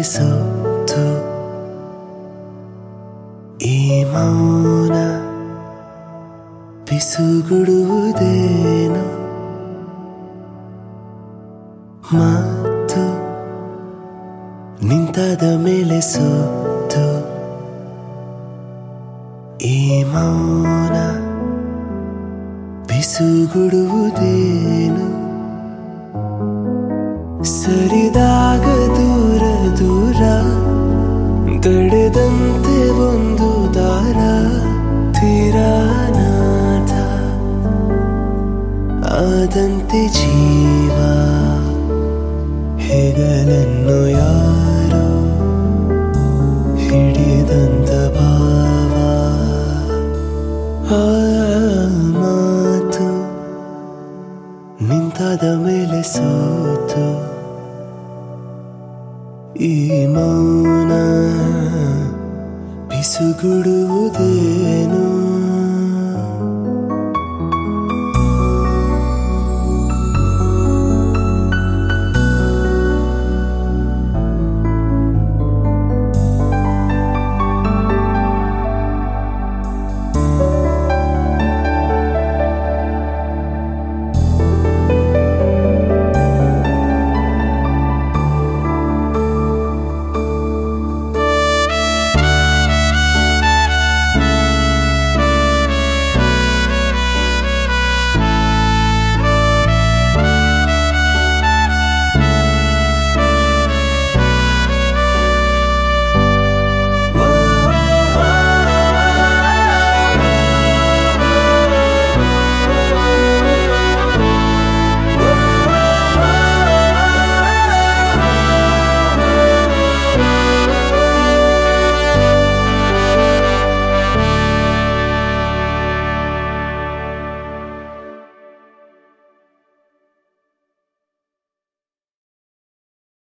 ಸೋತು ಈ ಮೌನ ಪಿಸುಗುಡುವುದೇನು ಮಾತು ನಿಂತಾದ ಮೇಲೆ ಸೋತು ಈ ಮೌನ ಪಿಸುಗುಡುವುದೇನು ಸರಿದಾಗ ದೂರ ದೂರ ತಡೆದಂತೆ ಒಂದು ದಾರ ತೀರಾನಾಥ ಆದಂತೆ ಜೀವ ಹೆಗಲನ್ನು ಯಾರೋ ಹಿಡಿದಂತ ಭಾವ ಆ ಮಾತು ನಿಂತಾದ ಮೇಲೆ ಸೋತು ಈ ಮೌನ ಪಿಸುಗುಡುವುದೇನು